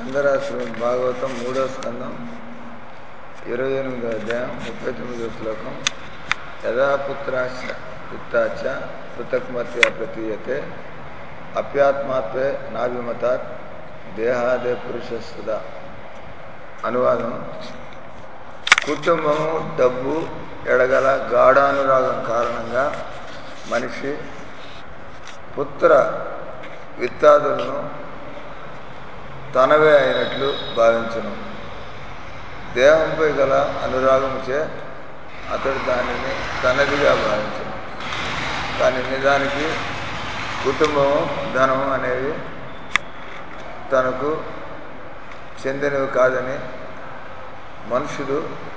స్కందరాశ్రమం భాగవతం మూడో స్కందం ఇరవై ఎనిమిదో అధ్యాయం ముప్పై తొమ్మిదో శ్లోకం యథాపుత్రాశ విత్తాచ పృథక్మత్య ప్రతీయతే అప్యాత్మాత్వే నాభిమతాత్ దేహాదే పురుషస్తుద అనువాదం కుటుంబము డబ్బు ఎడగల గాఢానురాగం కారణంగా మనిషి పుత్ర విత్తాదులను తనవే అయినట్లు భావించను దేహంపై గల అనురాగముచే అతడు దానిని తనదిగా భావించను కానీ నిజానికి కుటుంబము ధనము అనేవి తనకు చెందినవి కాదని మనుషులు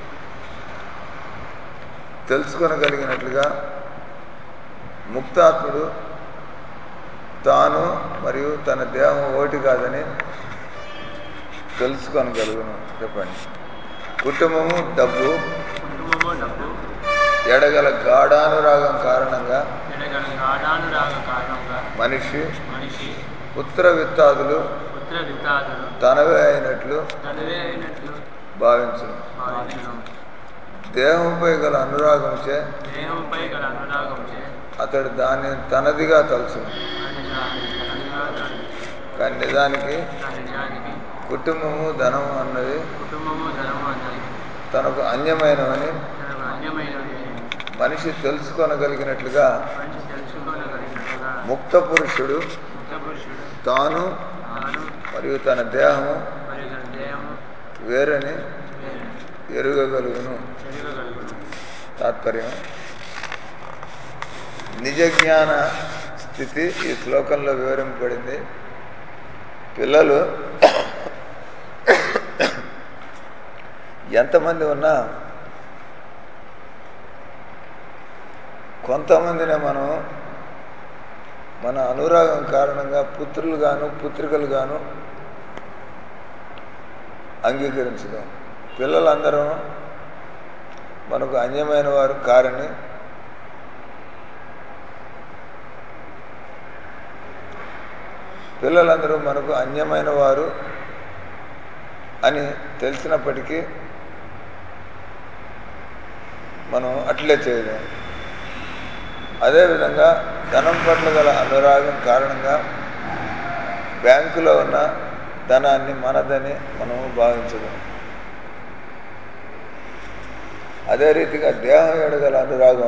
తెలుసుకొనగలిగినట్లుగా ముక్తాత్ముడు తాను మరియు తన దేహం ఓటి కాదని తెలుసుకొనగలుగును చెప్పండి కుటుంబము డబ్బు కుటుంబము డబ్బు ఎడగల గాఢానురాగం కారణంగా ఎడగల గాఢానురాగ కారణంగా మనిషి మనిషి పుత్ర విత్తాదులు పుత్ర వికాదులు తనవే అయినట్లు తనవే అయినట్లు భావించును భావించను దేహంపై గల అనురాగంచే దేహంపై గల అనురాగంచే అతడు దాన్ని తనదిగా తలుచును తనగా దాని కానీ నిజానికి దాని నిజానికి కుటుంబము ధనము అన్నది కుటుంబము ధనము అన్నది తనకు అన్యమైనవని తనకు అన్యమైనది మనిషి తెలుసుకొనగలిగినట్లుగా మనిషి తెలుసుకోగలిగినట్లుగా ముక్త పురుషుడు ముక్త పురుషుడు తాను తాను మరియు తన దేహము మరియు తన దేహము వేరని వేరు ఎరుగగలుగును ఎరుగగలుగును తాత్పర్యం నిజ జ్ఞాన స్థితి ఈ శ్లోకంలో వివరింపబడింది పిల్లలు ఎంతమంది ఉన్నా కొంతమందినే మనం మన అనురాగం కారణంగా పుత్రులు గాను పుత్రికలు గాను అంగీకరించడం పిల్లలందరూ మనకు అన్యమైన వారు కారని పిల్లలందరూ మనకు అన్యమైన వారు అని తెలిసినప్పటికీ మనం అట్లే చేయలేం అదేవిధంగా ధనం పట్ల గల అనురాగం కారణంగా బ్యాంకులో ఉన్న ధనాన్ని మనదని మనం భావించలేం అదే రీతిగా దేహం ఎడగల అనురాగం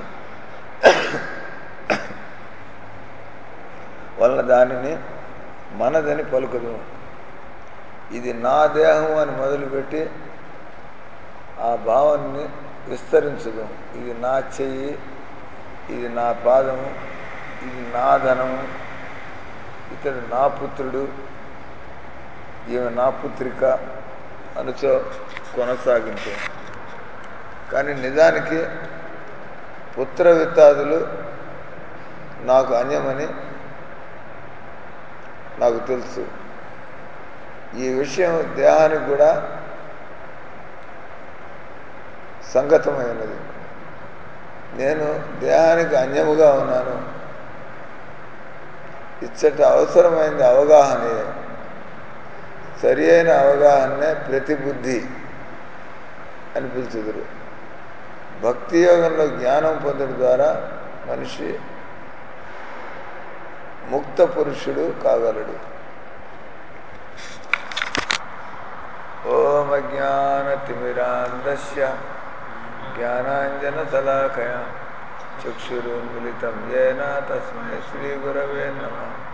వలన దానిని మనదని పలుకదు ఇది నా దేహం అని మొదలుపెట్టి ఆ భావాన్ని విస్తరించదు ఇది నా చెయ్యి ఇది నా పాదము ఇది నా ధనము ఇతడు నా పుత్రుడు ఈమె నా పుత్రిక అనుచో కొనసాగించు కానీ నిజానికి పుత్ర విత్తాదులు నాకు అన్యమని నాకు తెలుసు ఈ విషయం దేహానికి కూడా సంగతమైనది నేను దేహానికి అన్యముగా ఉన్నాను ఇచ్చట అవసరమైంది అవగాహనే సరి అయిన అవగాహనే ప్రతిబుద్ధి అని పిలుచుదురు భక్తి యోగంలో జ్ఞానం పొందడం ద్వారా మనిషి ముక్త పురుషుడు కాగలడు ఓం అజ్ఞానతిమిరాంధస్య జ్ఞానాంజనశలాకయ చక్షురున్మిళితం ఏన తస్మై శ్రీగురవే నమ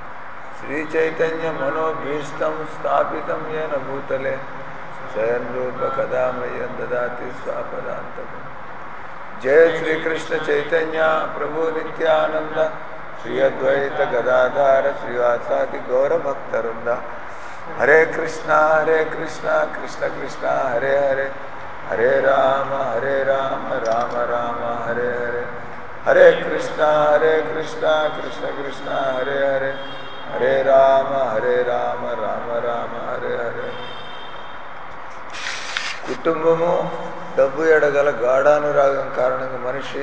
శ్రీచైతన్యమనోభీష్టం స్థాపితం ఏన భూతలే స్వయం రూప కదా మయ్యం దదాతి స్వాపదాంతకం జయ శ్రీకృష్ణ చైతన్య ప్రభు నిత్యానంద శ్రీ అద్వైత గదాధార శ్రీవాసాది గౌరభక్తరుంద హరే కృష్ణ హరే కృష్ణ కృష్ణ కృష్ణ హరే హరే హరే రామ హరే రామ రామ రామ హరే హరే హరే కృష్ణ హరే కృష్ణ కృష్ణ కృష్ణ హరే హరే హరే రామ హరే రామ రామ రామ హరే హరే కుటుంబము డబ్బు ఎడగల గాఢానురాగం కారణంగా మనిషి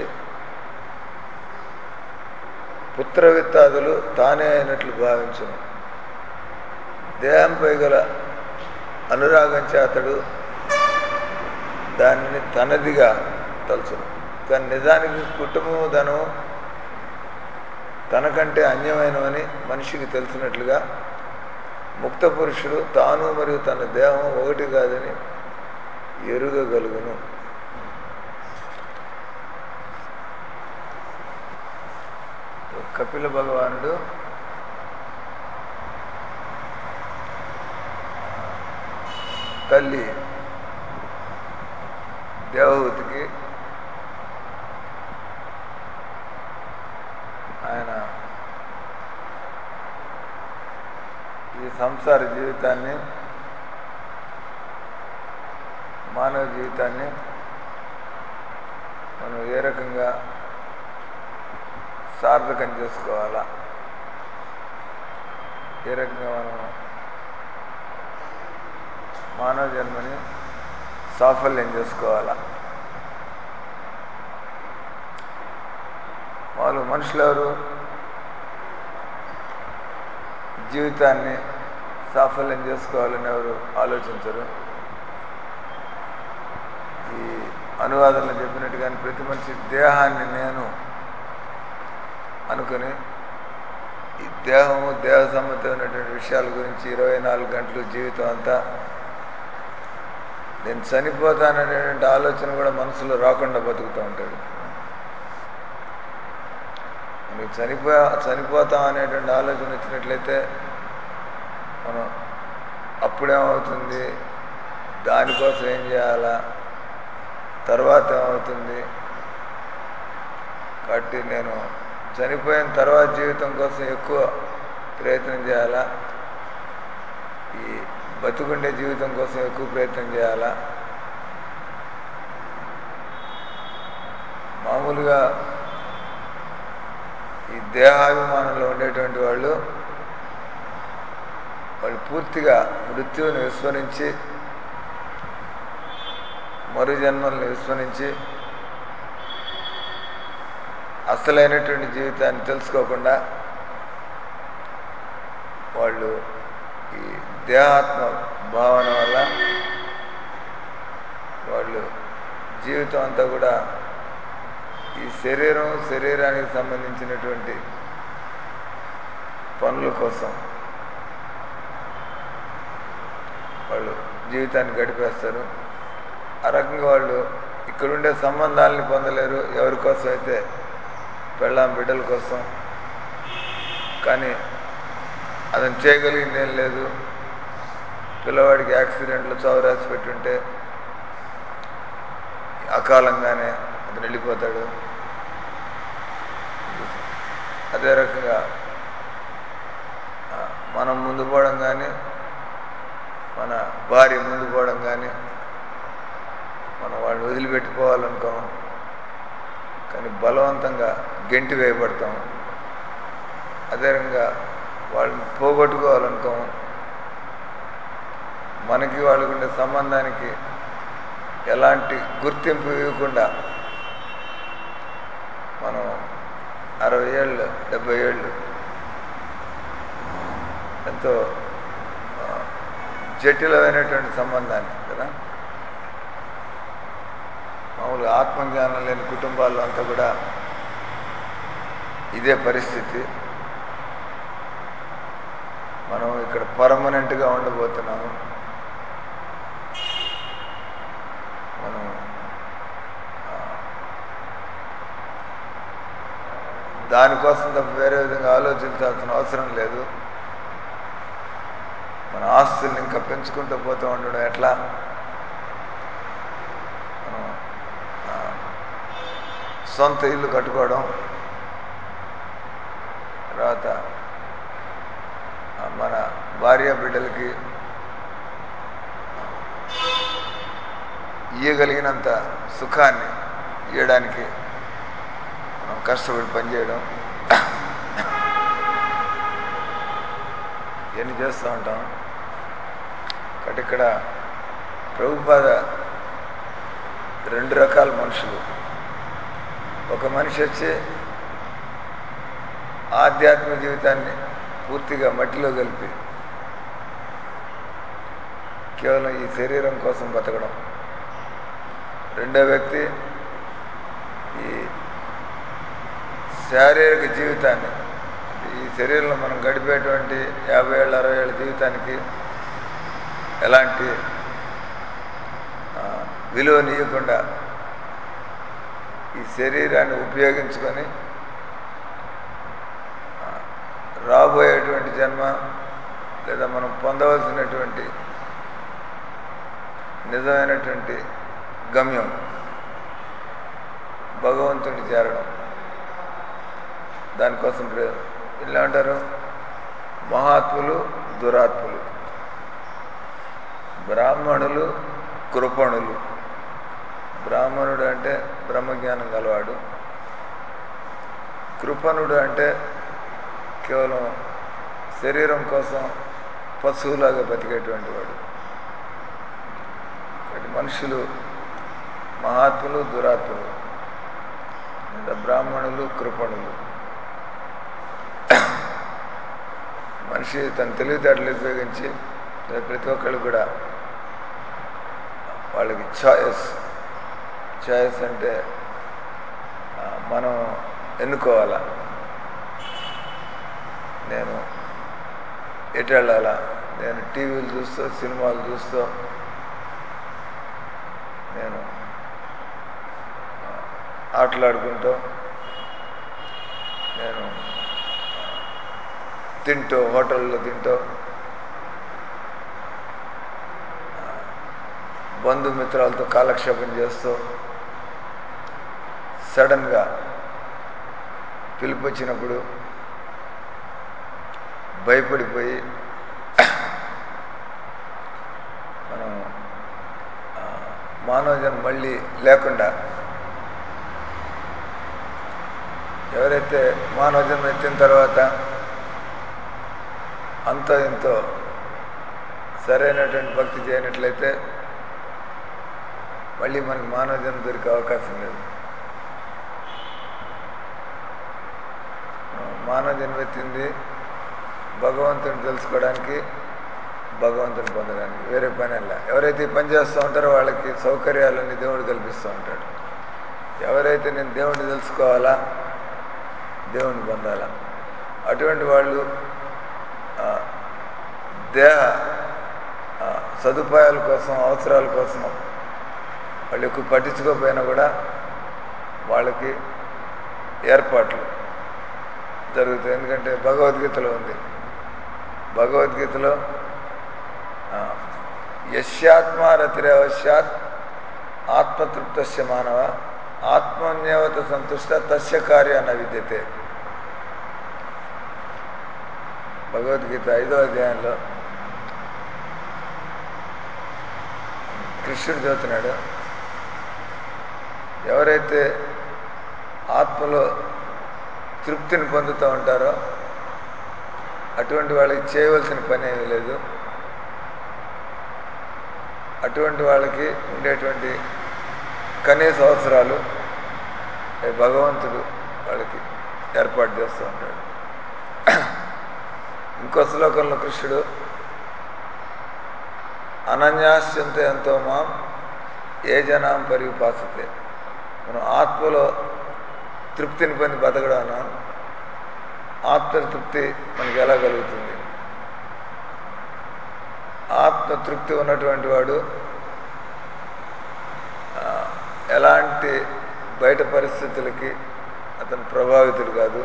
పుత్ర విత్తాదులు తానే అయినట్లు భావించను దేహంపై గల అనురాగం అతడు దానిని తనదిగా తలుచును కానీ నిజానికి కుటుంబము ధనం తనకంటే అన్యమైనవని మనిషికి తెలిసినట్లుగా ముక్త పురుషుడు తాను మరియు తన దేహం ఒకటి కాదని ఎరుగగలుగును కపిల భగవానుడు తల్లి దేవహూతికి ఆయన ఈ సంసార జీవితాన్ని మానవ జీవితాన్ని మనం ఏ రకంగా సార్థకం చేసుకోవాలా ఏ రకంగా మనం మానవ జన్మని సాఫల్యం చేసుకోవాలా వాళ్ళు మనుషులు ఎవరు జీవితాన్ని సాఫల్యం చేసుకోవాలని ఎవరు ఆలోచించరు ఈ అనువాదంలో చెప్పినట్టుగానే ప్రతి మనిషి దేహాన్ని నేను అనుకుని ఈ దేహము దేహ సంబంధమైనటువంటి విషయాల గురించి ఇరవై నాలుగు గంటలు జీవితం అంతా నేను చనిపోతాననేటువంటి ఆలోచన కూడా మనసులో రాకుండా బతుకుతూ ఉంటాడు మనకి చనిపో చనిపోతాం అనేటువంటి ఆలోచన వచ్చినట్లయితే మనం అప్పుడేమవుతుంది దానికోసం ఏం చేయాలా తర్వాత ఏమవుతుంది కాబట్టి నేను చనిపోయిన తర్వాత జీవితం కోసం ఎక్కువ ప్రయత్నం చేయాలా ఈ బతుకుండే జీవితం కోసం ఎక్కువ ప్రయత్నం చేయాలా మామూలుగా ఈ దేహాభిమానంలో ఉండేటువంటి వాళ్ళు వాళ్ళు పూర్తిగా మృత్యువుని విస్మరించి మరు జన్మల్ని విస్మరించి అసలైనటువంటి జీవితాన్ని తెలుసుకోకుండా వాళ్ళు ఈ దేహాత్మ భావన వల్ల వాళ్ళు జీవితం అంతా కూడా ఈ శరీరం శరీరానికి సంబంధించినటువంటి పనుల కోసం వాళ్ళు జీవితాన్ని గడిపేస్తారు ఆ రకంగా వాళ్ళు ఇక్కడుండే సంబంధాలని పొందలేరు ఎవరి కోసం అయితే పెళ్ళాం బిడ్డల కోసం కానీ అతను చేయగలిగింది ఏం లేదు పిల్లవాడికి యాక్సిడెంట్లో చావు రాసి పెట్టుంటే అకాలంగానే అతను వెళ్ళిపోతాడు అదే రకంగా ఆ, మనం ముందు పోవడం కానీ మన భార్య ముందు పోవడం కానీ మనం వాళ్ళని వదిలిపెట్టుకోవాలనుకోం కానీ బలవంతంగా గెంటి వేయబడతాం అదే రకంగా వాళ్ళని పోగొట్టుకోవాలనుకోం మనకి వాళ్ళకు ఉండే సంబంధానికి ఎలాంటి గుర్తింపు ఇవ్వకుండా మనం అరవై ఏళ్ళు డెబ్బై ఏళ్ళు ఎంతో ఆ, జటిలమైనటువంటి సంబంధాన్ని కదా మామూలుగా ఆత్మజ్ఞానం లేని కుటుంబాల్లో అంతా కూడా ఇదే పరిస్థితి మనం ఇక్కడ పర్మనెంట్గా ఉండబోతున్నాము మనం ఆ, దానికోసం తప్ప వేరే విధంగా ఆలోచించాల్సిన అవసరం లేదు మన ఆస్తుల్ని ఇంకా పెంచుకుంటూ పోతూ ఉండడం ఎట్లా మనం ఆ, సొంత ఇల్లు కట్టుకోవడం తర్వాత ఆ, మన భార్య బిడ్డలకి ఇయ్యగలిగినంత సుఖాన్ని ఇవ్వడానికి మనం కష్టపడి పనిచేయడం ఇవన్నీ చేస్తూ ఉంటాం కాబట్టి ఇక్కడ ప్రభుపాద రెండు రకాల మనుషులు ఒక మనిషి వచ్చి ఆధ్యాత్మిక జీవితాన్ని పూర్తిగా మట్టిలో కలిపి కేవలం ఈ శరీరం కోసం బతకడం రెండో వ్యక్తి ఈ శారీరక జీవితాన్ని ఈ శరీరంలో మనం గడిపేటువంటి యాభై ఏళ్ళ అరవై ఏళ్ళ జీవితానికి ఎలాంటి ఆ, విలువనీయకుండా ఈ శరీరాన్ని ఉపయోగించుకొని ఆ, రాబోయేటువంటి జన్మ లేదా మనం పొందవలసినటువంటి నిజమైనటువంటి గమ్యం భగవంతుడిని చేరడం దానికోసం ప్రే- ఇలా అంటారు మహాత్ములు దురాత్ములు బ్రాహ్మణులు కృపణులు బ్రాహ్మణుడు అంటే బ్రహ్మజ్ఞానం గలవాడు కృపణుడు అంటే కేవలం శరీరం కోసం పశువులాగా బతికేటువంటి వాడు కాబట్టి మనుషులు మహాత్ములు దురాత్ములు లేదా బ్రాహ్మణులు కృపణులు మనిషి తన తెలివితేటలు ఉపయోగించి లేదా ప్రతి ఒక్కళ్ళు కూడా వాళ్ళకి చాయిస్ చాయిస్ అంటే ఆ, మనం ఎన్నుకోవాలా నేను ఎటు వెళ్ళాలా నేను టీవీలు చూస్తూ సినిమాలు చూస్తూ నేను ఆ, ఆటలాడుకుంటూ నేను తింటూ హోటల్లో తింటూ ఆ, బంధుమిత్రాలతో కాలక్షేపం చేస్తూ సడన్గా పిలుపు వచ్చినప్పుడు భయపడిపోయి మనం ఆ, మానవ జన్మ మళ్ళీ లేకుండా ఎవరైతే మానవ జన్మ ఎత్తిన తర్వాత అంతో ఇంతో సరైనటువంటి భక్తి చేయనట్లయితే మళ్ళీ మనకి మానవ జన్మ దొరికే అవకాశం లేదు మానవ జన్మ ఎత్తింది భగవంతుని తెలుసుకోవడానికి భగవంతుని పొందడానికి వేరే పని అല്ല ఎవరైతే ఈ పని చేస్తూ ఉంటారో వాళ్ళకి సౌకర్యాలన్నీ దేవుడు కల్పిస్తూ ఉంటాడు ఎవరైతే నేను దేవుడిని తెలుసుకోవాలా దేవుణ్ణి పొందాలా అటువంటి వాళ్ళు ఆ, దేహ ఆ, సదుపాయాల కోసం అవసరాల కోసం వాళ్ళు ఎక్కువ పట్టించుకోకపోయినా కూడా వాళ్ళకి ఏర్పాట్లు జరుగుతాయి ఎందుకంటే భగవద్గీతలో ఉంది భగవద్గీతలో ఆ, యశ్యాత్మారతిరవశ్యాత్ ఆత్మతృప్తస్య మానవ ఆత్మన్యవత సంతుష్ట తస్య కార్య న విద్యతే భగవద్గీత ఐదో అధ్యాయంలో కృష్ణుడు చదువుతున్నాడు ఎవరైతే ఆత్మలో తృప్తిని పొందుతూ ఉంటారో అటువంటి వాళ్ళకి చేయవలసిన పని ఏమీ లేదు అటువంటి వాళ్ళకి ఉండేటువంటి కనీస అవసరాలు ఏ భగవంతుడు వాళ్ళకి ఏర్పాటు చేస్తూ ఉంటాడు ఇంకో శ్లోకంలో కృష్ణుడు అనన్యాశ్చంత ఎంతో మాం ఏ జనాం పరిపాసతే మనం ఆత్మలో తృప్తిని పొంది బతకడాన ఆత్మతృప్తి మనకి ఎలా కలుగుతుంది ఆత్మతృప్తి ఉన్నటువంటి వాడు ఆ, ఎలాంటి బయట పరిస్థితులకి అతను ప్రభావితుడు కాదు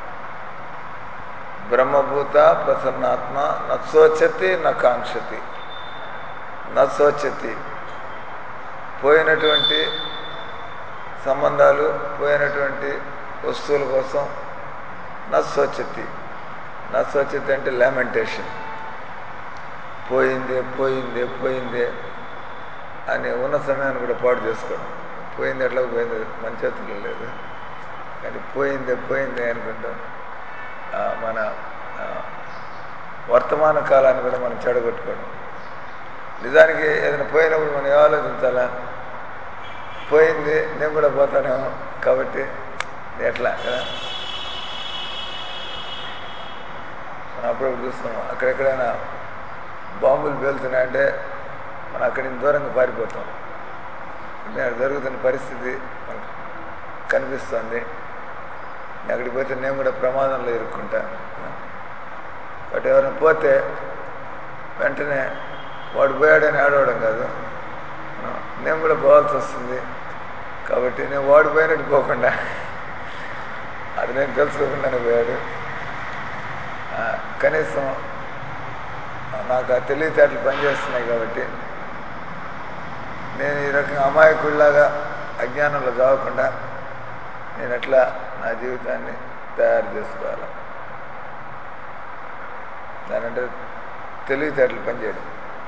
బ్రహ్మభూత ప్రసన్నాత్మ నశోచతి నకాంక్షతి నశోచతి పోయినటువంటి సంబంధాలు పోయినటువంటి వస్తువుల కోసం నశోచతి నశోచతి అంటే లామెంటేషన్ పోయిందే పోయిందే పోయిందే అని ఉన్న సమయాన్ని కూడా పాడు చేసుకోవడం పోయింది ఎట్లా పోయింది మన చేతుల్లో లేదు కానీ పోయిందే పోయిందే అనుకుంటాం ఆ, మన ఆ, వర్తమాన కాలాన్ని కూడా మనం చెడగొట్టుకోవడం నిజానికి ఏదైనా పోయినప్పుడు మనం ఏం ఆలోచించాలా పోయింది నేను కూడా పోతానేమో కాబట్టి ఎట్లా కదా మనం అప్పుడప్పుడు చూస్తున్నాం అక్కడెక్కడైనా బాంబులు పేలుతున్నాయంటే మనం అక్కడి నుంచి దూరంగా పారిపోతాం నేను జరుగుతున్న పరిస్థితి మనకు కనిపిస్తుంది నేను అక్కడికి పోతే నేను కూడా ప్రమాదంలో ఇరుక్కుంటా బట్ ఎవరైనా పోతే వెంటనే వాడు పోయాడని ఆడవడం కాదు నేను కూడా పోవాల్సి వస్తుంది కాబట్టి నేను వాడు పోయినట్టు పోకుండా అది నేను తెలుసుకోకుండానే పోయాడు ఆ, కనీసం నాకు ఆ తెలివితేటలు పనిచేస్తున్నాయి కాబట్టి నేను ఈ రకంగా అమాయకుడిలాగా అజ్ఞానంలో చావకుండా నేను ఎట్లా నా జీవితాన్ని తయారు చేసుకోవాలి దానంటే తెలివితేటలు పనిచేయడం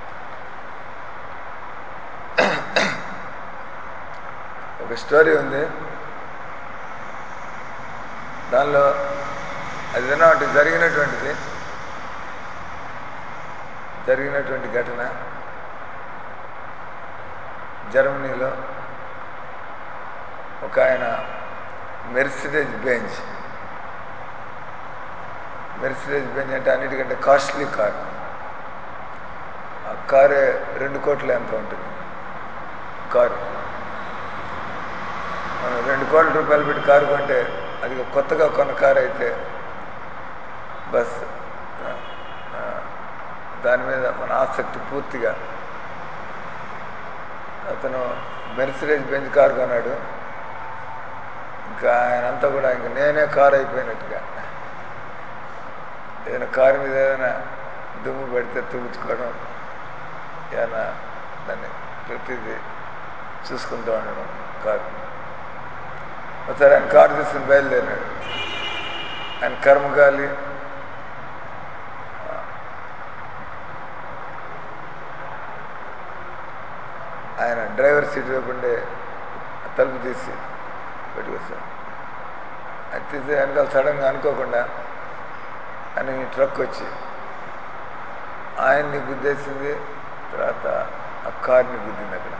ఒక స్టోరీ ఉంది దానిలో అది విన్నామంటే జరిగినటువంటిది జరిగినటువంటి ఘటన జర్మనీలో ఒక ఆయన మెర్సిడేజ్ బెంచ్ మెర్సిడేజ్ బెంచ్ అంటే అన్నిటికంటే కాస్ట్లీ కార్ ఆ కారే రెండు కోట్ల ఎంత ఉంటుంది కారు మనం రెండు కోట్ల రూపాయలు పెట్టి కారు కొంటే అది కొత్తగా కొన్న కారు అయితే బస్ ఆ, ఆ, దాని మీద మన ఆసక్తి పూర్తిగా అతను మెర్సిడేజ్ బెంచ్ కారు కొన్నాడు ఇంకా ఆయన అంతా కూడా ఇంక నేనే కారు అయిపోయినట్టుగా ఏదైనా కారు మీద ఏదైనా దుమ్ము పెడితే తుడుచుకోవడం ఏదైనా దాన్ని ప్రతిదీ చూసుకుంటూ ఉండడం కారు ఒకసారి ఆయన కారు తీసుకుని బయలుదేరినాడు ఆయన కర్మగాలి ఆయన డ్రైవర్ సీట్ వైపు ఉండే తలుపు తీసి పెట్టుకొస్తాడు అది తీసి వెనకాల సడన్గా అనుకోకుండా అని ట్రక్ వచ్చి ఆయన్ని గుద్దేసింది తర్వాత ఆ కార్ని గుద్దింది అక్కడ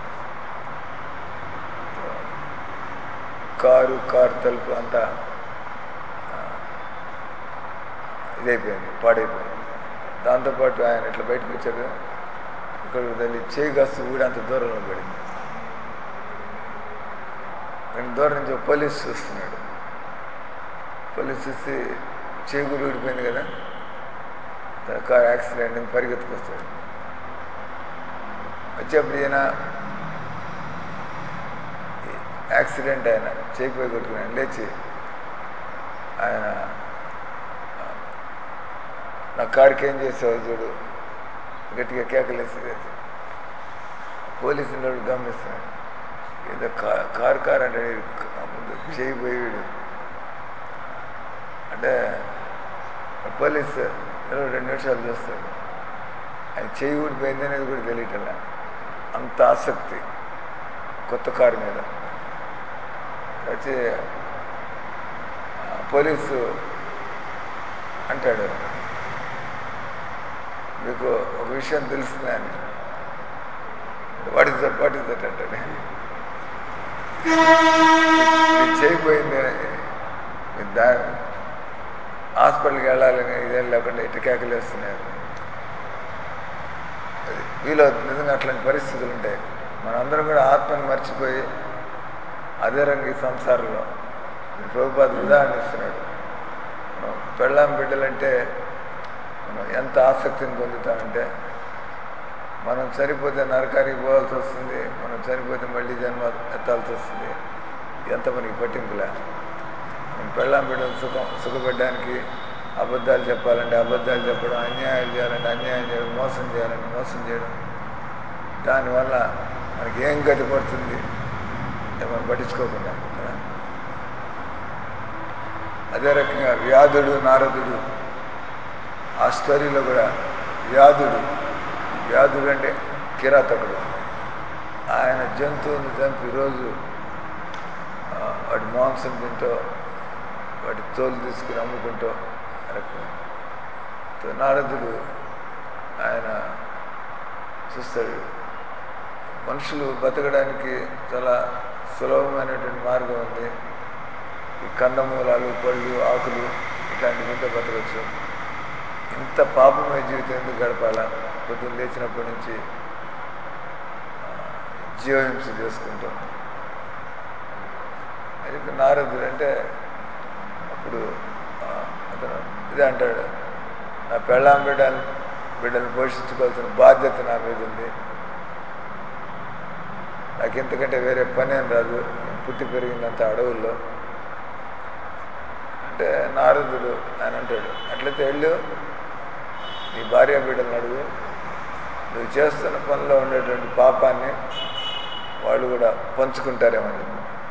కారు కారు తలుపు అంతా ఆ, ఇదైపోయింది పాడైపోయింది దాంతోపాటు ఆయన ఇట్లా బయటకు వచ్చాడు ఇక్కడ దాన్ని చేయి కాస్త ఊడి అంత దూరంలో పడింది నేను దూరం నుంచి ఒక పోలీస్ చూస్తున్నాడు పోలీస్ చూసి చేయి కూడా ఊడిపోయింది కదా తన కార్ యాక్సిడెంట్ అని పరిగెత్తుకొస్తాడు వచ్చేప్పుడు ఈయన యాక్సిడెంట్ ఆయన చేయిపోయి కొట్టుకుని లేచి ఆయన నా కార్కి ఏం చేసావు చూడు గట్టిగా కేకలేసి పోలీసు వాడు గమనిస్తున్నాడు ఏదో కా- కారు కారు అంటే ముందు చేయిపోయాడు అంటే పోలీసు ఏదో రెండు నిమిషాలు చూస్తాడు ఆయన చేయి ఊడిపోయింది అనేది కూడా తెలియటల్లా అంత ఆసక్తి కొత్త కారు మీద వచ్చి ఆ, పోలీసు అంటాడు మీకు ఒక విషయం తెలుస్తుంది అని what is that what is that అంటాడు మీకు చేయపోయింది మీరు దా హాస్పిటల్కి వెళ్ళాలని ఇదేం లేకుండా ఇటు కేకలేస్తున్నారు అది వీలవుతుంది నిజంగా అట్లాంటి పరిస్థితులు ఉంటాయి మనందరం కూడా ఆత్మను మర్చిపోయి అదే రంగు ఈ సంసారంలో ప్రభుపాద ఉదాహరణ ఇస్తున్నాడు మనం పెళ్ళాం బిడ్డలంటే మనం ఎంత ఆసక్తిని పొందుతామంటే మనం చనిపోతే నరకానికి పోవాల్సి వస్తుంది మనం చనిపోతే మళ్ళీ జన్మ ఎత్తాల్సి వస్తుంది ఎంత మనకి పట్టింపులే మనం పెళ్ళాం బిడ్డలు సుఖం సుఖపెట్టడానికి అబద్ధాలు చెప్పాలంటే అబద్ధాలు చెప్పడం అన్యాయాలు చేయాలంటే అన్యాయం చేయడం మోసం చేయాలంటే మోసం చేయడం దానివల్ల మనకి ఏం గతి పడుతుంది అంటే మనం పట్టించుకోకుండా కదా అదే రకంగా వ్యాధుడు నారదుడు ఆ స్టోరీలో కూడా వ్యాధుడు వ్యాధుడు అంటే కిరాతకుడు ఆయన జంతువుని చంపి రోజు ఆ, వాటి మాంసం తింటూ వాటి తోలు తీసుకుని అమ్ముకుంటూ ఆ రకంగా తో నారదుడు ఆయన చూస్తాడు మనుషులు బతకడానికి చాలా సులభమైనటువంటి మార్గం ఉంది ఈ కందమూలాలు పళ్ళు ఆకులు ఇట్లాంటి తింటే బతకచ్చు ఇంత పాపమయ జీవితం ఎందుకు గడపాలా పొద్దున్న లేచినప్పటి నుంచి జీవహింస చేసుకుంటూ అది ఇప్పుడు నారదుడు అంటే అప్పుడు ఆ, అతను ఇదే అంటాడు నా పెళ్ళాం బిడ్డలు బిడ్డలు పోషించుకోవాల్సిన బాధ్యత నా మీద ఉంది నాకు ఎంతకంటే వేరే పని ఏం రాదు నేను పుట్టి పెరిగినంత అడవుల్లో అంటే నారదుడు ఆయన అంటాడు అట్లయితే వెళ్ళు నీ భార్య బిడ్డలను అడుగు నువ్వు చేస్తున్న పనిలో ఉండేటువంటి పాపాన్ని వాళ్ళు కూడా పంచుకుంటారేమో చెప్పి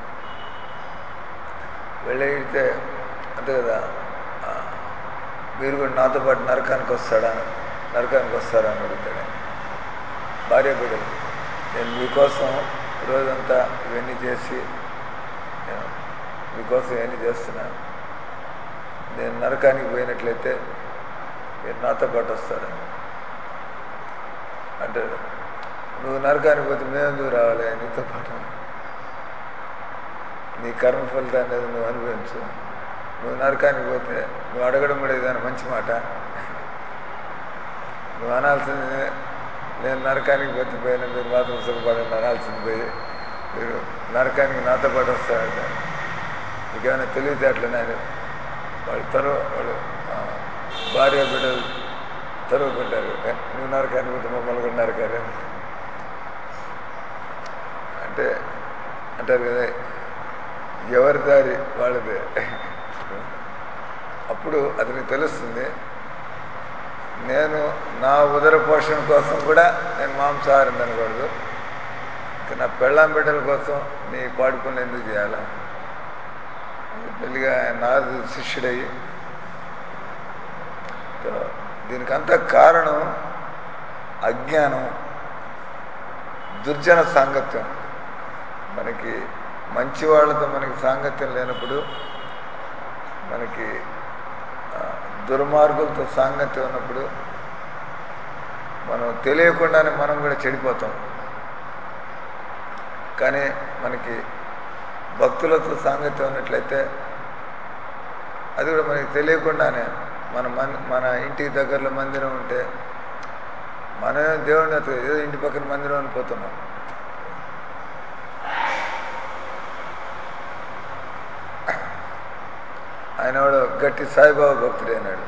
వెళ్ళితే అంతే కదా ఆ, మీరు కూడా నాతో పాటు నరకానికి వస్తాడా నరకానికి వస్తారా అని అడుగుతాడు ఆయన. భార్య బిడ్డలు నేను మీకోసం రోజంతా ఇవన్నీ చేసి నేను మీకోసం ఇవన్నీ చేస్తున్నా నేను నరకానికి పోయినట్లయితే మీరు నాతో పాటు వస్తారా అంటాడు నువ్వు నరకానికి పోతే మేము ఎందుకు రావాలి నీతో పాటు నీ కర్మ ఫలితాన్ని ఏదో నువ్వు అనుభవించు నువ్వు నరకానికి పోతే నువ్వు అడగడం కూడా ఏదైనా మంచి మాట నువ్వు అనాల్సింది నేను నరకానికి పోతే పోయినా మీరు మాత్రం సుఖపడండి అనాల్సింది పోయి మీరు నరకానికి నాతో పాటు వస్తారంట మీకేమైనా తెలివితేటలు ఆయన వాళ్ళు తరువు వాళ్ళు ఆ, భార్య బిడ్డలు తరువు పెట్టారు నువ్వు నరకానికి పోతే మమ్మల్ని కూడా నరకారు అంటే అంటారు కదా ఎవరి దారి వాళ్ళదే అప్పుడు అతనికి తెలుస్తుంది నేను నా ఉదర పోషణ కోసం కూడా నేను మాంసాహారం తినకూడదు ఇంకా నా పెళ్ళాం బిడ్డల కోసం నీ పాడు పనులు ఎందుకు చేయాలా పెళ్ళిగా నారదు శిష్యుడయ్యి తో దీనికంతా కారణం అజ్ఞానం దుర్జన సాంగత్యం మనకి మంచి వాళ్ళతో మనకి సాంగత్యం లేనప్పుడు మనకి ఆ, దుర్మార్గులతో సాంగత్యం ఉన్నప్పుడు మనం తెలియకుండానే మనం కూడా చెడిపోతాం కానీ మనకి భక్తులతో సాంగత్యం ఉన్నట్లయితే అది కూడా మనకి తెలియకుండానే మన మన్ మన ఇంటికి దగ్గరలో మందిరం ఉంటే మనమే దేవుడిని ఎత్తు- ఏదో ఇంటి పక్కన మందిరం అని పోతున్నాం ఆయన వాడు గట్టి సాయిబాబా భక్తుడే అన్నాడు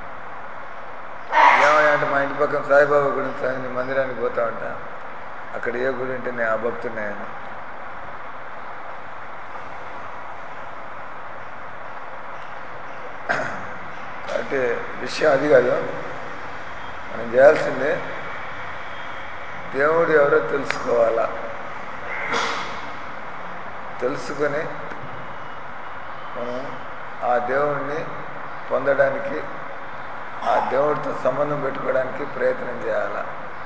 ఏమయ్యా అంటే మా ఇంటి పక్కన సాయిబాబా గుడి ఉంది సాయి, నీ మందిరానికి పోతా ఉంటా అక్కడ ఏ గుడి ఉంటే నేను ఆ భక్తుడిని ఆయన కాబట్టి విషయం అది కాదు మనం చేయాల్సిందే దేవుడు ఎవరో తెలుసుకోవాలా తెలుసుకొని మనం ఆ దేవుణ్ణి పొందడానికి ఆ దేవుడితో సంబంధం పెట్టుకోవడానికి ప్రయత్నం చేయాల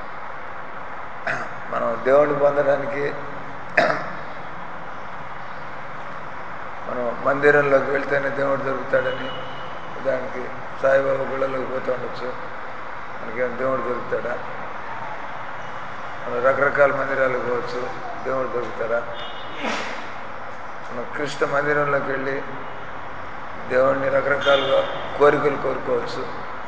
మనం దేవుడిని పొందడానికి మనం మందిరంలోకి వెళ్తేనే దేవుడు దొరుకుతాడని దానికి సాయిబాబా గుళ్ళలోకి పోతూ ఉండొచ్చు మనకేం దేవుడు దొరుకుతాడా మనం రకరకాల మందిరాలకు పోవచ్చు దేవుడు దొరుకుతాడా మనం కృష్ణ మందిరంలోకి వెళ్ళి దేవుణ్ణి రకరకాలుగా కోరికలు కోరుకోవచ్చు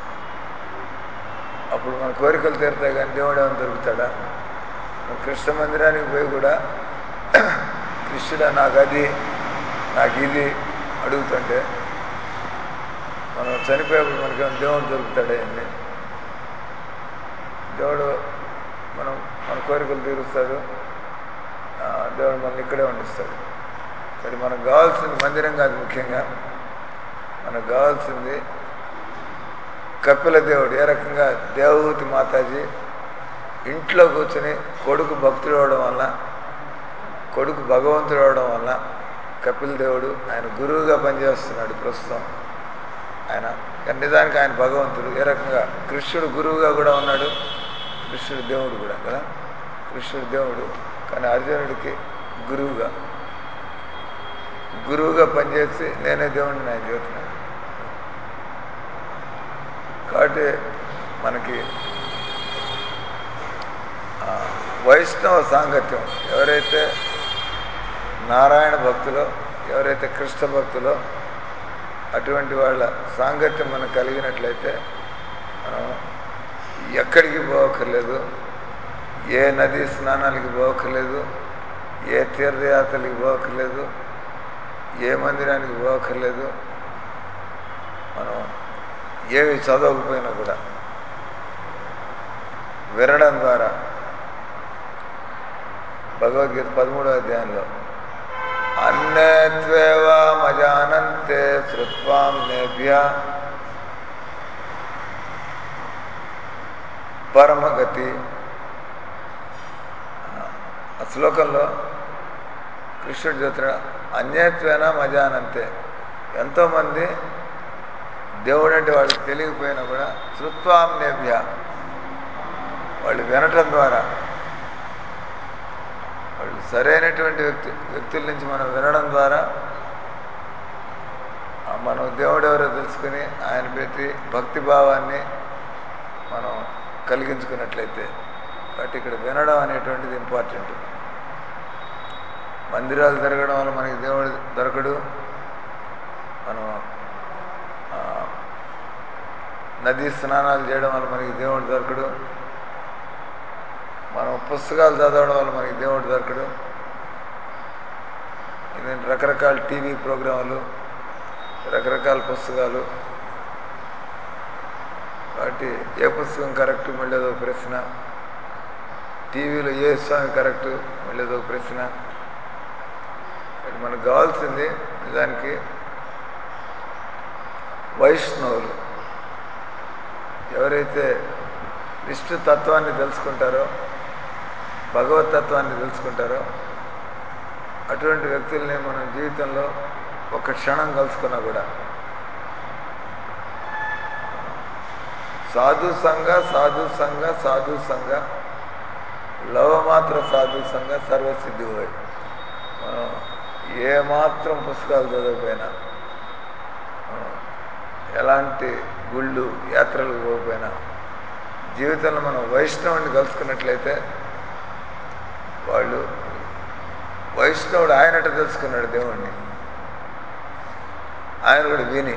అప్పుడు మన కోరికలు తీరుతాయి కానీ దేవుడు ఏమైనా దొరుకుతాడా మన కృష్ణ మందిరానికి పోయి కూడా కృష్ణుడా నాకు అది నాకు ఇది అడుగుతుంటే మనం చనిపోయేప్పుడు మనకేమైనా దేవుడు దొరుకుతాడే అండి దేవుడు మనం మన కోరికలు తీరుస్తాడు ఆ, దేవుడు మనల్ని ఇక్కడే ఉండిస్తాడు కానీ మనకు కావాల్సింది మందిరం కాదు ముఖ్యంగా మనకు కావాల్సింది కపిల దేవుడు ఏ రకంగా దేవహూతి మాతాజీ ఇంట్లో కూర్చొని కొడుకు భక్తుడు అవడం వల్ల కొడుకు భగవంతుడు అవడం వల్ల కపిల దేవుడు ఆయన గురువుగా పనిచేస్తున్నాడు ప్రస్తుతం ఆయన కానీ నిజానికి ఆయన భగవంతుడు ఏ రకంగా కృష్ణుడు గురువుగా కూడా ఉన్నాడు కృష్ణుడు దేవుడు కూడా కదా కృష్ణుడు దేవుడు కానీ అర్జునుడికి గురువుగా గురువుగా పనిచేసి నేనే దేవుడిని ఆయన చెబుతున్నాను కాబట్టి మనకి ఆ, వైష్ణవ సాంగత్యం ఎవరైతే నారాయణ భక్తులో ఎవరైతే కృష్ణ భక్తులో అటువంటి వాళ్ళ సాంగత్యం మనకు కలిగినట్లయితే మనం ఎక్కడికి పోవక్కర్లేదు ఏ నదీ స్నానాలకి పోకలేదు ఏ తీర్థయాత్రలకి పోకలేదు ఏ మందిరానికి పోకర్లేదు మనం ఏమి చదవకపోయినా కూడా వినడం ద్వారా భగవద్గీత పదమూడవ అధ్యాయంలో అన్యత్వేవ మజానంతే శృత్వాం నేభ్య పరమగతి ఆ శ్లోకంలో కృష్ణుడు చెప్తున్నా అన్యత్వేన మజానంతే ఎంతోమంది దేవుడు అంటే వాళ్ళకి తెలియకపోయినా కూడా శృత్వాం నేభ్య వాళ్ళు వినటం ద్వారా వాళ్ళు సరైనటువంటి వ్యక్తి వ్యక్తుల నుంచి మనం వినడం ద్వారా ఆ మనం దేవుడు ఎవరో తెలుసుకుని ఆయన పెట్టి భక్తి భావాన్ని మనం కలిగించుకున్నట్లయితే కాబట్టి ఇక్కడ వినడం అనేటువంటిది ఇంపార్టెంట్ మందిరాలు తిరగడం వల్ల మనకి దేవుడు దొరకడు మనం ఆ, నదీ స్నానాలు చేయడం వల్ల మనకి దేవుడు దొరకడు మనం పుస్తకాలు చదవడం వల్ల మనకి దేవుడు దొరకడు ఇది రకరకాల టీవీ ప్రోగ్రాములు రకరకాల పుస్తకాలు కాబట్టి ఏ పుస్తకం కరెక్ట్ మళ్ళీ అదొక ప్రశ్న టీవీలో ఏ స్వామి కరెక్ట్ మళ్ళీ అదొక ప్రశ్న కాబట్టి మనకు కావాల్సింది నిజానికి వైష్ణవులు ఎవరైతే విష్ణు తత్వాన్ని తెలుసుకుంటారో భగవతత్వాన్ని తెలుసుకుంటారో అటువంటి వ్యక్తుల్ని మనం జీవితంలో ఒక క్షణం కలుసుకున్నా కూడా సాధు సంఘ సాధు సంఘ సాధు సంఘ లవమాత్ర సాధు సంఘ సర్వసిద్ధి పోయి మనం ఏమాత్రం పుస్తకాలు చదవకపోయినా మనం ఎలాంటి గుళ్ళు యాత్రలు పోకపోయినా జీవితంలో మనం వైష్ణవుని కలుసుకున్నట్లయితే వాళ్ళు వైష్ణవుడు ఆయనట తెలుసుకున్నాడు దేవుణ్ణి ఆయన కూడా విని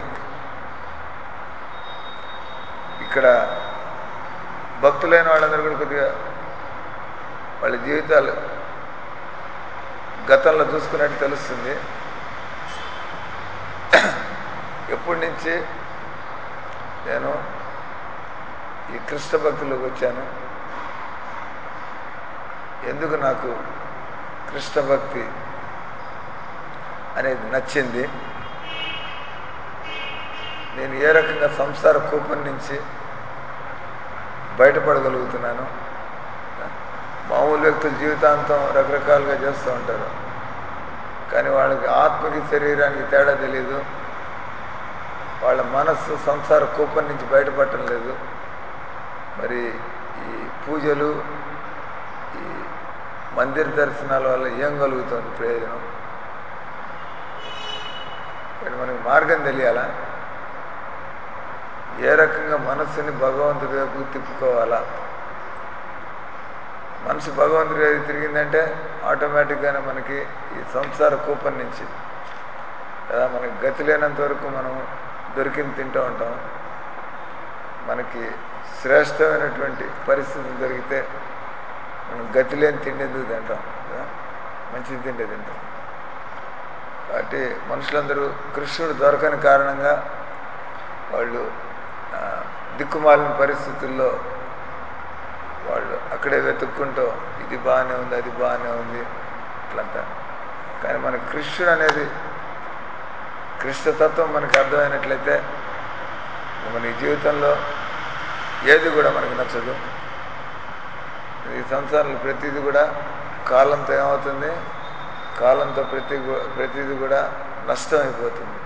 ఇక్కడ భక్తులైన వాళ్ళందరూ కూడా కొద్దిగా వాళ్ళ జీవితాలు గతంలో చూసుకున్నట్టు తెలుస్తుంది ఎప్పటి నుంచి నేను ఈ కృష్ణ భక్తులకు వచ్చాను ఎందుకు నాకు కృష్ణ భక్తి అనేది నచ్చింది నేను ఏ రకంగా సంసార కూపం నుంచి బయటపడగలుగుతున్నాను మామూలు వ్యక్తులు జీవితాంతం రకరకాలుగా చేస్తూ ఉంటారు కానీ వాళ్ళకి ఆత్మకి శరీరానికి తేడా తెలియదు వాళ్ళ మనస్సు సంసార కూపం నుంచి బయటపడటం లేదు మరి ఈ పూజలు ఈ మందిర దర్శనాల వల్ల ఏం కలుగుతుంది ప్రయోజనం కానీ మనకి మార్గం తెలియాలా ఏ రకంగా మనస్సుని భగవంతుడి వైపు తిప్పుకోవాలా మనసు భగవంతుడి వైపు తిరిగిందంటే ఆటోమేటిక్గానే మనకి ఈ సంసార కూపం నుంచి కదా మనకి గతి లేనంత వరకు మనం దొరికింది తింటూ ఉంటాం మనకి శ్రేష్టమైనటువంటి పరిస్థితులు దొరికితే మనం గతి లేని తిండి ఎందుకు తింటాం కదా మంచిది తిండే తింటాం కాబట్టి మనుషులందరూ కృష్ణుడు దొరకని కారణంగా వాళ్ళు ఆ, దిక్కుమాలిన పరిస్థితుల్లో వాళ్ళు అక్కడే వెతుక్కుంటూ ఇది బాగానే ఉంది అది బాగానే ఉంది ఇట్లంతా కానీ మన కృష్ణుడు అనేది కృష్ణతత్వం మనకు అర్థమైనట్లయితే మన ఈ జీవితంలో ఏది కూడా మనకు నచ్చదు ఈ సంసారంలో ప్రతిదీ కూడా కాలంతో ఏమవుతుంది కాలంతో ప్రతి ప్రతిదీ కూడా నష్టం అయిపోతుంది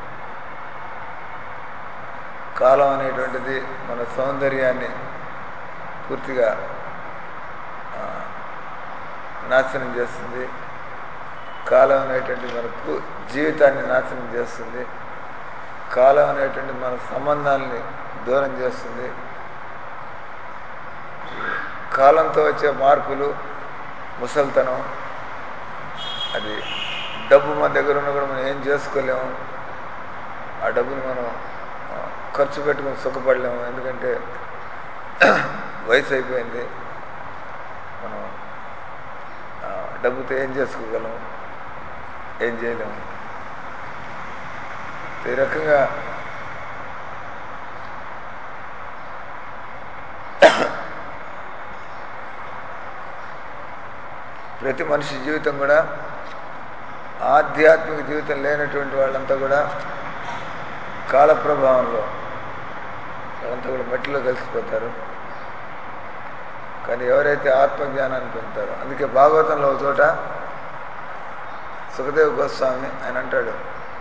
కాలం అనేటువంటిది మన సౌందర్యాన్ని పూర్తిగా ఆ, నాశనం చేస్తుంది కాలం అనేటువంటి మనకు జీవితాన్ని నాశనం చేస్తుంది కాలం అనేటువంటి మన సంబంధాలని దూరం చేస్తుంది కాలంతో వచ్చే మార్పులు ముసల్తనం అది డబ్బు మన దగ్గర ఉన్న కూడా మనం ఏం చేసుకోలేము ఆ డబ్బుని మనం ఆ, ఖర్చు పెట్టుకుని సుఖపడలేము ఎందుకంటే వయసు అయిపోయింది మనం డబ్బుతో ఏం చేసుకోగలం ఏం చేయలేము ఈ రకంగా ప్రతి మనిషి జీవితం కూడా ఆధ్యాత్మిక జీవితం లేనటువంటి వాళ్ళంతా కూడా కాల ప్రభావంలో వాళ్ళంతా కూడా మట్టిలో కలిసిపోతారు కానీ ఎవరైతే ఆత్మజ్ఞానాన్ని పొందుతారో అందుకే భాగవతంలో ఒక చోట సుఖదేవ్ గోస్వామి ఆయన అంటాడు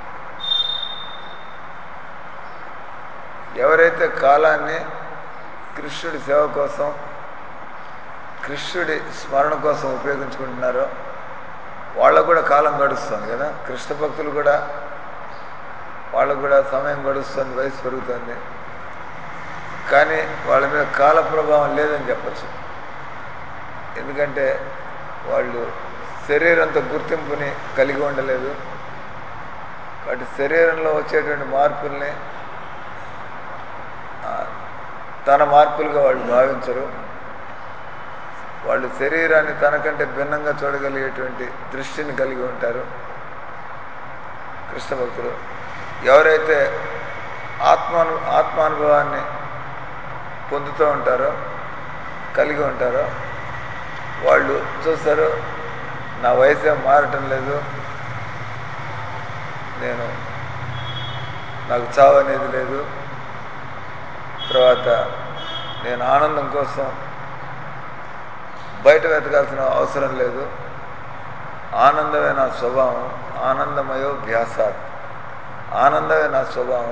ఎవరైతే కాలాన్ని కృష్ణుడి సేవ కోసం కృష్ణుడి స్మరణ కోసం ఉపయోగించుకుంటున్నారో వాళ్ళకు కూడా కాలం గడుస్తుంది కదా కృష్ణ భక్తులు కూడా వాళ్ళకు కూడా సమయం గడుస్తుంది వయసు పెరుగుతుంది కానీ వాళ్ళ మీద కాల ప్రభావం లేదని చెప్పచ్చు ఎందుకంటే వాళ్ళు శరీరంతో గుర్తింపుని కలిగి ఉండలేదు కాబట్టి శరీరంలో వచ్చేటువంటి మార్పుల్ని ఆ, తన మార్పులుగా వాళ్ళు భావించరు వాళ్ళు శరీరాన్ని తనకంటే భిన్నంగా చూడగలిగేటువంటి దృష్టిని కలిగి ఉంటారు కృష్ణ భక్తులు ఎవరైతే ఆత్మాను ఆత్మానుభవాన్ని పొందుతూ ఉంటారో కలిగి ఉంటారో వాళ్ళు చూస్తారు నా వయసు ఏం మారటం లేదు నేను నాకు చావు అనేది లేదు తర్వాత నేను ఆనందం కోసం బయట వెతకాల్సిన అవసరం లేదు ఆనందమే నా స్వభావం ఆనందమయో భ్యాసాత్ ఆనందమే నా స్వభావం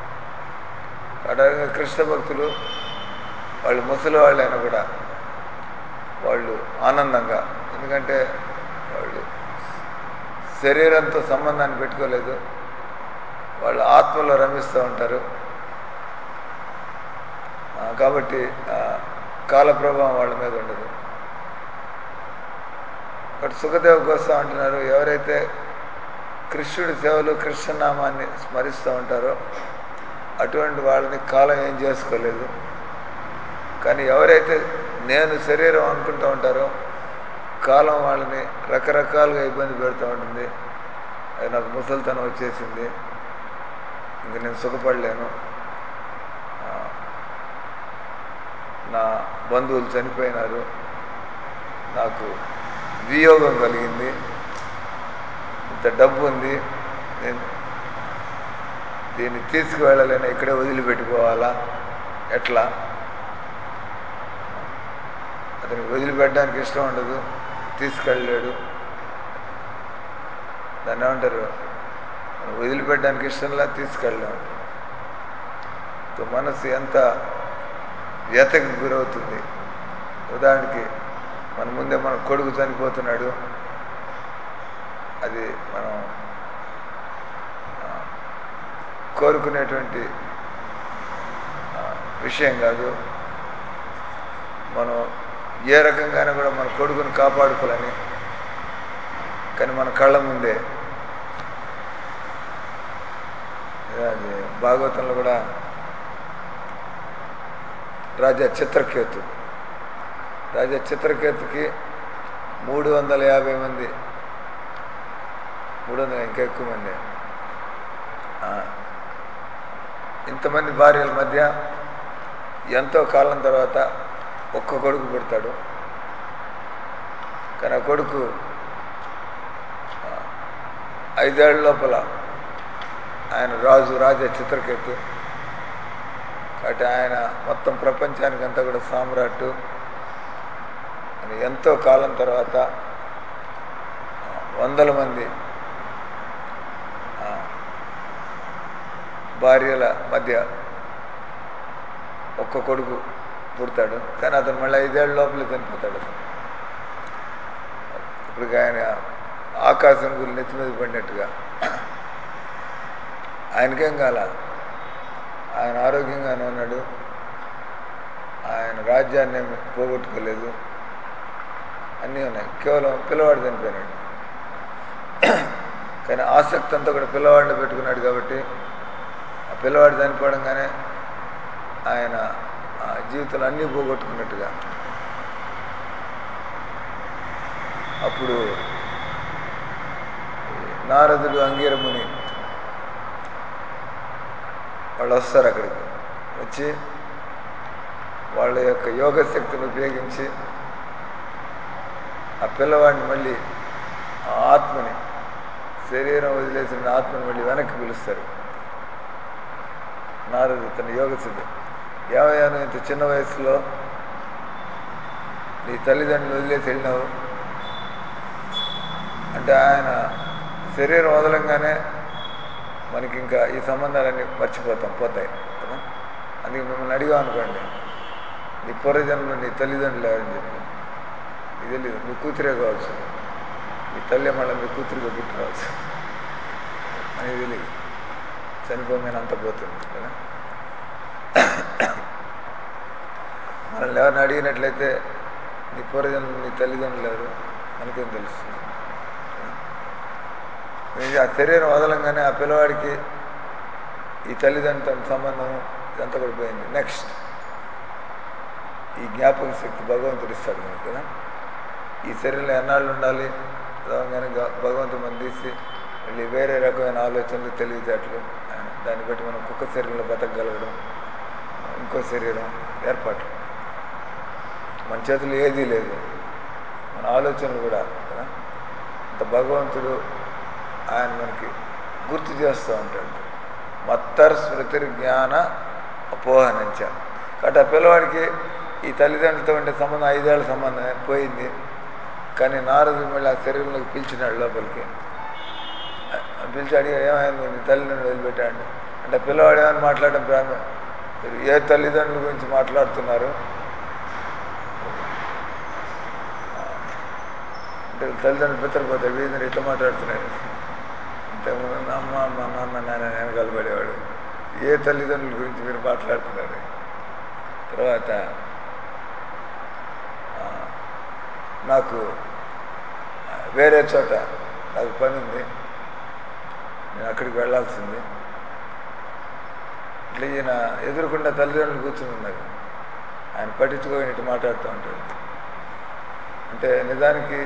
అడగ కృష్ణ భక్తులు వాళ్ళు ముసలి వాళ్ళైనా కూడా వాళ్ళు ఆనందంగా ఎందుకంటే వాళ్ళు శరీరంతో సంబంధాన్ని పెట్టుకోలేదు వాళ్ళు ఆత్మలో రమిస్తూ ఉంటారు ఆ, కాబట్టి ఆ, కాల ప్రభావం వాళ్ళ మీద ఉండదు బట్ సుఖదేవ్ కోసం అంటున్నారు ఎవరైతే కృష్ణుడి సేవలు కృష్ణనామాన్ని స్మరిస్తూ ఉంటారో అటువంటి వాళ్ళని కాలం ఏం చేసుకోలేదు కానీ ఎవరైతే నేను శరీరం అనుకుంటూ ఉంటారో కాలం వాళ్ళని రకరకాలుగా ఇబ్బంది పెడుతూ ఉంటుంది అది నాకు ముసలితనం వచ్చేసింది ఇంక నేను సుఖపడలేను ఆ, నా బంధువులు చనిపోయినారు నాకు వియోగం కలిగింది ఇంత డబ్బు ఉంది నేను దీన్ని తీసుకువెళ్ళలేను ఇక్కడే వదిలిపెట్టుకోవాలా ఎట్లా అతనికి వదిలిపెట్టడానికి ఇష్టం ఉండదు తీసుకెళ్ళలేడు దాన్ని ఏమంటారు వదిలిపెట్టడానికి ఇష్టంలా తీసుకెళ్ళలేము సో మనసు ఎంత వ్యతకి గురవుతుంది ఉదాహరణకి మన ముందే మన కొడుకు చనిపోతున్నాడు అది మనం ఆ, కోరుకునేటువంటి ఆ, విషయం కాదు మనం ఏ రకంగానే కూడా మన కొడుకుని కాపాడుకోవాలని కానీ మన కళ్ళ ముందే అది భాగవతంలో కూడా రాజా చిత్రకేతు రాజా చిత్రకేతుకి మూడు వందల యాభై మంది మూడు వందల ఇంకా ఎక్కువ మంది ఆ, ఇంతమంది భార్యల మధ్య ఎంతో కాలం తర్వాత ఒక్క కొడుకు పుడతాడు కానీ ఆ కొడుకు ఆ, ఐదేళ్ల లోపల ఆయన రాజు రాజా చిత్రకేతు కాబట్టి ఆయన మొత్తం ప్రపంచానికి అంతా కూడా సామ్రాట్టు అని ఎంతో కాలం తర్వాత ఆ, వందల మంది ఆ, భార్యల మధ్య ఒక్క కొడుకు పుడతాడు కానీ అతను మళ్ళీ ఐదేళ్ల లోపలే చనిపోతాడు అతను ఇప్పుడు ఆయన ఆకాశం గురి నెత్తి మీద పడినట్టుగా ఆయనకేం కాల ఆయన ఆరోగ్యంగానే ఉన్నాడు ఆయన రాజ్యాన్ని ఏమి పోగొట్టుకోలేదు అన్నీ ఉన్నాయి కేవలం పిల్లవాడు చనిపోయినాడు కానీ ఆసక్తి అంతా కూడా పిల్లవాడిని పెట్టుకున్నాడు కాబట్టి ఆ పిల్లవాడు చనిపోవడంగానే ఆయన ఆ జీవితంలో అన్నీ పోగొట్టుకున్నట్టుగా అప్పుడు నారదుడు అంగీరముని వాళ్ళు వస్తారు అక్కడికి వచ్చి వాళ్ళ యొక్క యోగ శక్తిని ఉపయోగించి ఆ పిల్లవాడిని మళ్ళీ ఆ ఆత్మని శరీరం వదిలేసిన ఆత్మని మళ్ళీ వెనక్కి పిలుస్తారు నారదు తన యోగ సిద్ధి ఏమయ్యాను ఇంత చిన్న వయసులో నీ తల్లిదండ్రులు వదిలేసి వెళ్ళినావు అంటే ఆయన శరీరం వదలంగానే మనకి ఇంకా ఈ సంబంధాలన్నీ మర్చిపోతాం పోతాయి కదా అందుకే మిమ్మల్ని అడిగాం అనుకోండి నీ పూర్వజన్మలో నీ తల్లిదండ్రులు ఎవరని చెప్పి నీకు తెలియదు మీ కూతురే కావచ్చు మీ తల్లి మళ్ళీ మీ కూతురుగా పుట్టి రావచ్చు మనకి తెలియదు చనిపోగానే అంత పోతుంది కదా మనల్ని ఎవరిని అడిగినట్లయితే నీ పూర్వజన్మలో నీ తల్లిదండ్రులు ఎవరు మనకేం తెలుస్తుంది ఇది ఆ శరీరం వదలంగానే ఆ పిల్లవాడికి ఈ తల్లిదండ్రులతో సంబంధం ఇదంతా కూడా పోయింది నెక్స్ట్ ఈ జ్ఞాపక శక్తి భగవంతుడు ఇస్తాడు మనకు కదా ఈ శరీరంలో ఎన్నాళ్ళు ఉండాలి రాగానే భగవంతుడు మనం తీసి మళ్ళీ వేరే రకమైన ఆలోచనలు తెలివితేటలు ఆయన దాన్ని బట్టి మనం కుక్క శరీరంలో బతకగలగడం ఇంకో శరీరం ఏర్పాట్లు మన చేతులు ఏదీ లేదు మన ఆలోచనలు కూడా కదా అంత భగవంతుడు ఆయన మనకి గుర్తు చేస్తూ ఉంటాడు మత్తర్ స్మృతి జ్ఞాన అపోహనంచ కాబట్టి ఆ పిల్లవాడికి ఈ తల్లిదండ్రులతో ఉండే సంబంధం ఐదేళ్ల సంబంధం పోయింది కానీ నారదుడు మళ్ళీ ఆ శరీరంలోకి పిలిచినాడు లోపలికి పిలిచి అడిగా ఏమైంది నీ తల్లిదండ్రులు వదిలిపెట్టాడు అంటే పిల్లవాడు ఏమైనా మాట్లాడడం ప్రారంభం మీరు ఏ తల్లిదండ్రుల గురించి మాట్లాడుతున్నారు అంటే తల్లిదండ్రులు బిత్తరపోతాయి వీధిని ఇట్లా మాట్లాడుతున్నారు ఇంతకుముందు అమ్మ మా నాన్న నాన్న వెనకాల పడేవాడు ఏ తల్లిదండ్రుల గురించి మీరు మాట్లాడుతున్నారు తర్వాత నాకు వేరే చోట నాకు పని ఉంది నేను అక్కడికి వెళ్ళాల్సింది ఇట్లా ఈయన ఎదురుకుండా తల్లిదండ్రులు కూర్చుని ఉన్నారు ఆయన పట్టించుకొని ఇటు మాట్లాడుతూ ఉంటాడు అంటే నిజానికి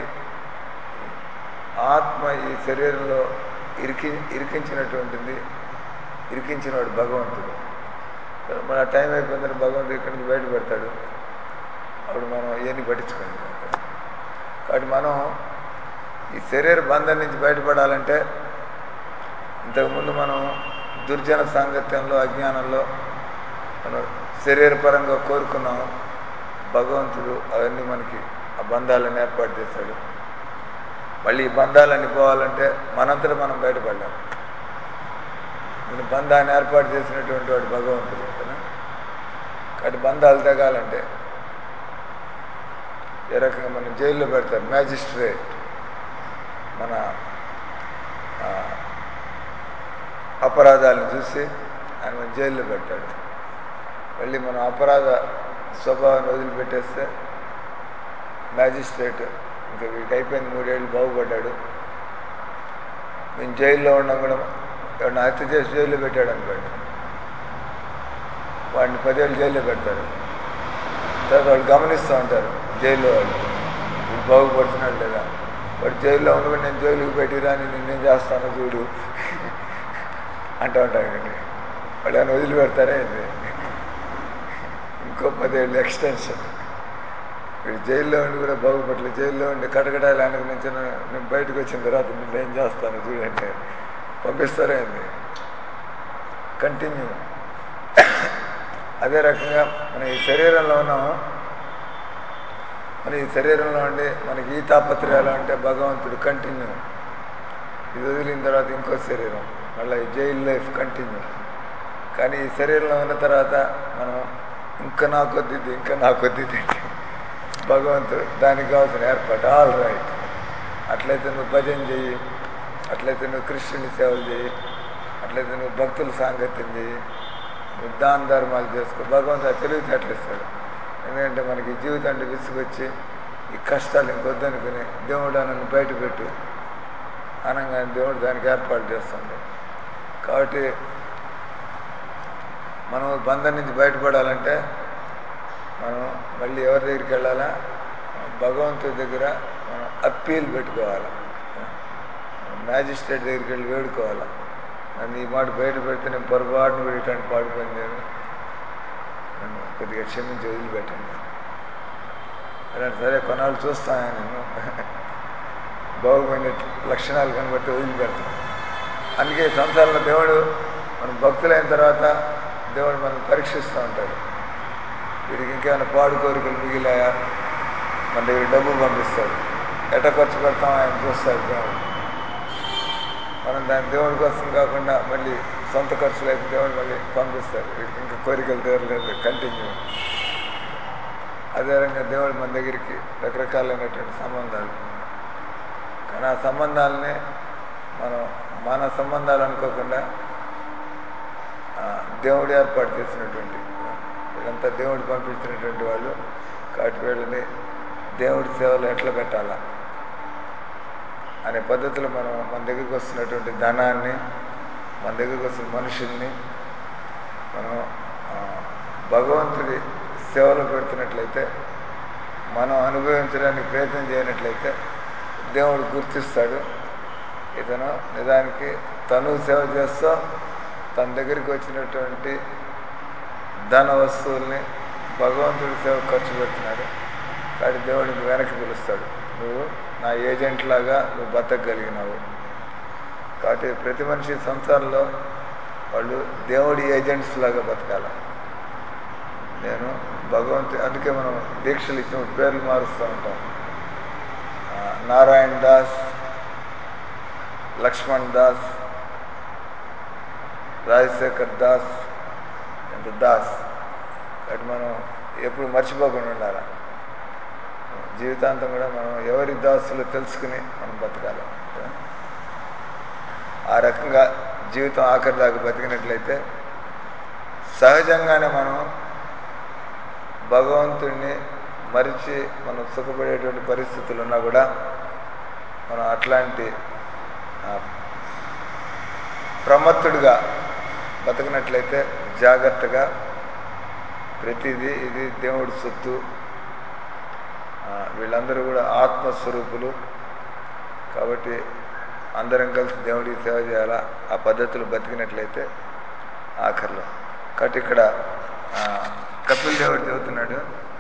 ఆత్మ ఈ శరీరంలో ఇరికి ఇరికించినటువంటిది ఇరికించినవాడు భగవంతుడు మన టైం అయిపోయిందని భగవంతుడు ఇక్కడి నుంచి బయట పెడతాడు అప్పుడు మనం ఇవన్నీ పట్టించుకోండి కాబట్టి మనం ఈ శరీర బంధం నుంచి బయటపడాలంటే ఇంతకుముందు మనం దుర్జన సాంగత్యంలో అజ్ఞానంలో మనం శరీరపరంగా కోరుకున్నాం భగవంతుడు అవన్నీ మనకి ఆ బంధాలను ఏర్పాటు చేశాడు మళ్ళీ ఈ బంధాలన్నీ పోవాలంటే మనంతటా మనం బయటపడ్డాం మన బంధాన్ని ఏర్పాటు చేసినటువంటి వాడు భగవంతుడు కదా కాబట్టి బంధాలు తగాలంటే ఏ రకంగా మనం జైల్లో పెడతారు మ్యాజిస్ట్రేట్ మన అపరాధాలను చూసి ఆయన మన జైల్లో పెడతాడు మళ్ళీ మనం అపరాధ స్వభావాన్ని వదిలిపెట్టేస్తే మ్యాజిస్ట్రేట్ ఇంకా వీడికి అయిపోయింది మూడేళ్ళు బాగుపడ్డాడు మేము జైల్లో ఉన్నాం కూడా ఎవరిని హత్య చేసి జైల్లో పెట్టాడు అనుకోండి వాడిని పదేళ్ళు జైల్లో పెడతారు తర్వాత వాళ్ళు గమనిస్తూ ఉంటారు జైల్లో వాళ్ళు వీడు బాగుపడుతున్నాడు లేదా వాడు జైల్లో ఉండగా నేను జైలుకి పెట్టిరా అని నిన్నేం చేస్తాను చూడు అంటూ ఉంటాడండి వాళ్ళు ఏమైనా వదిలిపెడతారా ఏంటి ఇంకో పదేళ్ళు ఎక్స్టెన్షన్ వీడు జైల్లో ఉండి కూడా బాగుపడలేదు జైల్లో ఉండి కటకటాలు వెనక నుంచి నేను బయటకు వచ్చిన తర్వాత నేనేం చేస్తాను చూడండి పంపిస్తారా ఏంది కంటిన్యూ అదే రకంగా మన ఈ శరీరంలో ఉన్నాము మన ఈ శరీరంలో ఉండి మనకి ఈ తాపత్రయాలు అంటే భగవంతుడు కంటిన్యూ ఇది వదిలిన తర్వాత ఇంకో శరీరం మళ్ళీ ఈ జైల్ లైఫ్ కంటిన్యూ కానీ ఈ శరీరంలో ఉన్న తర్వాత మనం ఇంకా నా కొద్దిది ఇంకా నా కొద్దిది భగవంతుడు దానికి కావాల్సిన ఏర్పాటు ఆల్ రైట్ అట్లయితే నువ్వు భజన చెయ్యి అట్లయితే నువ్వు కృష్ణుని సేవలు చేయి అట్లయితే నువ్వు భక్తుల సాంగత్యం చేయి నువ్వు దాన ధర్మాలు చేసుకో భగవంతుడు తెలివితేటలు ఇస్తాడు ఎందుకంటే మనకి జీవితం అంటే విసుగొచ్చి ఈ కష్టాలు ఇంకొద్దనుకుని దేవుడు నన్ను బయట పెట్టు అనగానే దేవుడు దానికి ఏర్పాటు చేస్తుంటాడు కాబట్టి మనం బంధం నుంచి బయటపడాలంటే మనం మళ్ళీ ఎవరి దగ్గరికి వెళ్ళాలా భగవంతుడి దగ్గర మనం అప్పీల్ పెట్టుకోవాలి మ్యాజిస్ట్రేట్ దగ్గరికి వెళ్ళి వేడుకోవాలి నన్ను ఈ మాట బయట పెడితే నేను పొరపాటును కూడా ఇట్లాంటి పాడు పని నేను నన్ను కొద్దిగా క్షమించి వదిలిపెట్టండి అలాంటి సరే కొన్నాళ్ళు చూస్తాను నేను బాగుపోయిన లక్షణాలు కనబట్టి వదిలిపెడతాం అందుకే ఈ సంసారంలో దేవుడు మనం భక్తులైన తర్వాత దేవుడు మనం పరీక్షిస్తూ ఉంటాడు వీడికి ఇంకేమైనా పాడు కోరికలు మిగిలాయా మన దగ్గర డబ్బు పంపిస్తాడు ఎట ఖర్చు పెడతాం ఆయన చూస్తాడు దేవుడు మనం దాని దేవుడి కోసం కాకుండా మళ్ళీ సొంత ఖర్చు లేక దేవుడు మళ్ళీ పంపిస్తాడు వీడికి ఇంకా కోరికలు తీరలేదు కంటిన్యూ అదే రకంగా దేవుడు మన దగ్గరికి రకరకాలైనటువంటి సంబంధాలు కానీ ఆ సంబంధాలని మనం మన సంబంధాలు అనుకోకుండా ఆ, దేవుడు ఏర్పాటు చేసినటువంటి వీళ్ళంతా దేవుడు పంపించినటువంటి వాళ్ళు కాబట్టి వీళ్ళని దేవుడి సేవలు ఎట్లా పెట్టాలా అనే పద్ధతిలో మనం మన దగ్గరికి వస్తున్నటువంటి ధనాన్ని మన దగ్గరికి వస్తున్న మనుషుల్ని మనం ఆ, భగవంతుడి సేవలో పెడుతున్నట్లయితే మనం అనుభవించడానికి ప్రయత్నం చేయనట్లయితే దేవుడు గుర్తిస్తాడు ఇతను నిజానికి తను సేవ చేస్తూ తన దగ్గరికి వచ్చినటువంటి ధన వస్తువుల్ని భగవంతుడి సేవ ఖర్చు పెడుతున్నాడు కాబట్టి దేవుడికి వెనక్కి పిలుస్తాడు నువ్వు నా ఏజెంట్ లాగా నువ్వు బతకగలిగినావు కాబట్టి ప్రతి మనిషి సంసారంలో వాళ్ళు దేవుడి ఏజెంట్స్ లాగా బతకాల నేను భగవంతు అందుకే మనం దీక్షలు ఇచ్చినప్పుడు పేర్లు మారుస్తూ ఉంటాం ఆ, నారాయణ దాస్ లక్ష్మణ్ దాస్ రాజశేఖర్ దాస్ ఎంత దాస్ కాబట్టి మనం ఎప్పుడు మర్చిపోకుండా ఉండాలి జీవితాంతం కూడా మనం ఎవరి దాసులు తెలుసుకుని మనం బతకాలి ఆ రకంగా జీవితం ఆఖరి దాకా బతికినట్లయితే సహజంగానే మనం భగవంతుడిని మరిచి మనం సుఖపడేటువంటి పరిస్థితులు ఉన్నా కూడా మనం అట్లాంటి ఆ, ప్రమత్తుడిగా బతకినట్లయితే జాగ్రత్తగా ప్రతిదీ ఇది దేవుడి సొత్తు ఆ, వీళ్ళందరూ కూడా ఆత్మస్వరూపులు కాబట్టి అందరం కలిసి దేవుడికి సేవ చేయాలా ఆ పద్ధతులు బతికినట్లయితే ఆఖరిలో కాబట్టి ఇక్కడ ఆ, కపిల్ దేవుడు చెబుతున్నాడు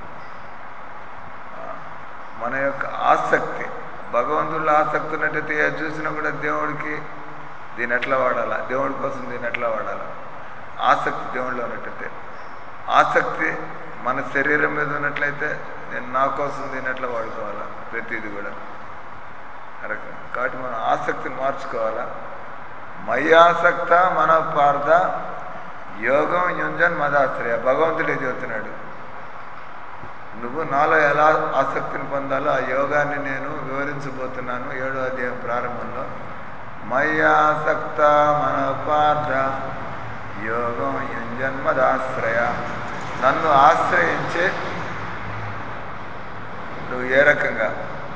ఆ, మన యొక్క ఆసక్తి భగవంతుల్లో ఆసక్తి ఉన్నట్టయితే ఏది చూసినా కూడా దేవుడికి దీన్ని ఎట్లా వాడాలా దేవుడి కోసం దీన్ని ఎట్లా వాడాలా ఆసక్తి దేవుడిలో ఉన్నట్టయితే ఆసక్తి మన శరీరం మీద ఉన్నట్లయితే నేను నా కోసం దీన్ని ఎట్లా వాడుకోవాలా ప్రతిదీ కూడా ఆ రకంగా. కాబట్టి మనం ఆసక్తిని మార్చుకోవాలా మయాసక్త మన పార్థ యోగం యుంజన్ మదాశ్రయ భగవంతుడే చెబుతున్నాడు నువ్వు నాలో ఎలా ఆసక్తిని పొందాలో ఆ యోగాన్ని నేను వివరించబోతున్నాను ఏడో అధ్యాయం ప్రారంభంలో మయాసక్త మన పార్థ యోగం యుంజన్మదాశ్రయ నన్ను ఆశ్రయించి నువ్వు ఏ రకంగా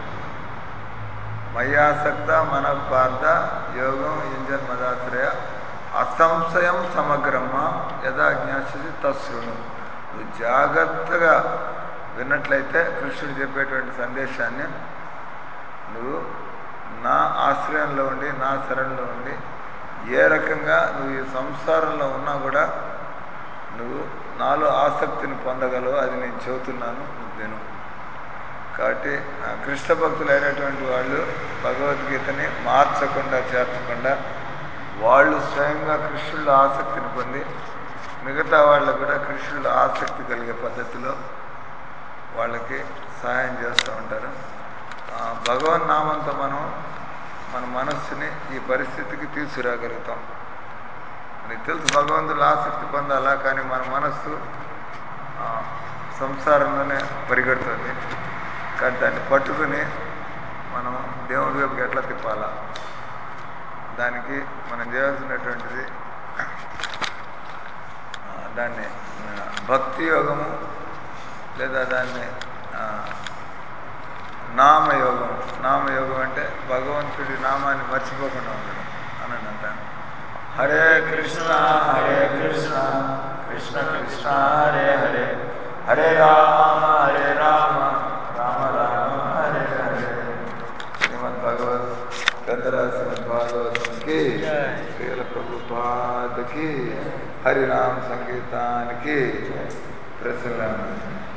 మయాసక్త మన పార్థ యోగం యుంజన్ మదాశ్రయ అసంశయం సమగ్రమ్మ యథా జ్ఞాసి తస్సును నువ్వు జాగ్రత్తగా విన్నట్లయితే కృష్ణుడు చెప్పేటువంటి సందేశాన్ని నువ్వు నా ఆశ్రయంలో ఉండి నా శరణలో ఉండి ఏ రకంగా నువ్వు ఈ సంసారంలో ఉన్నా కూడా నువ్వు నాలో ఆసక్తిని పొందగలవు అది నేను చెబుతున్నాను నువ్వు విను కాబట్టి ఆ కృష్ణ భక్తులు అయినటువంటి వాళ్ళు భగవద్గీతని మార్చకుండా చేర్చకుండా వాళ్ళు స్వయంగా కృష్ణుల్లో ఆసక్తిని పొంది మిగతా వాళ్ళకు కూడా కృష్ణుల్లో ఆసక్తి కలిగే పద్ధతిలో వాళ్ళకి సహాయం చేస్తూ ఉంటారు ఆ, భగవన్ నామంతో మనం మన మనస్సుని ఈ పరిస్థితికి తీసుకురాగలుగుతాం నీకు తెలుసు భగవంతుల ఆసక్తి పొందాలా కానీ మన మనస్సు ఆ, సంసారంలోనే పరిగెడుతుంది కానీ దాన్ని పట్టుకుని మనం దేవుడి వైపుకి ఎట్లా తిప్పాలా దానికి మనం చేయాల్సినటువంటిది ఆ, దాన్ని ఆ, భక్తి యోగము లేదా దాన్ని ఆ, నామయోగం నామయోగం అంటే భగవంతుడి నామాన్ని మర్చిపోకుండా ఉండడం అనండి అంటాను హరే కృష్ణ హరే కృష్ణ కృష్ణ కృష్ణ హరే హరే హరే రామ హరే రామ రామ రామ హరే హరే प्रभुपाद की हरि नाम संकीर्तन की प्रसन्न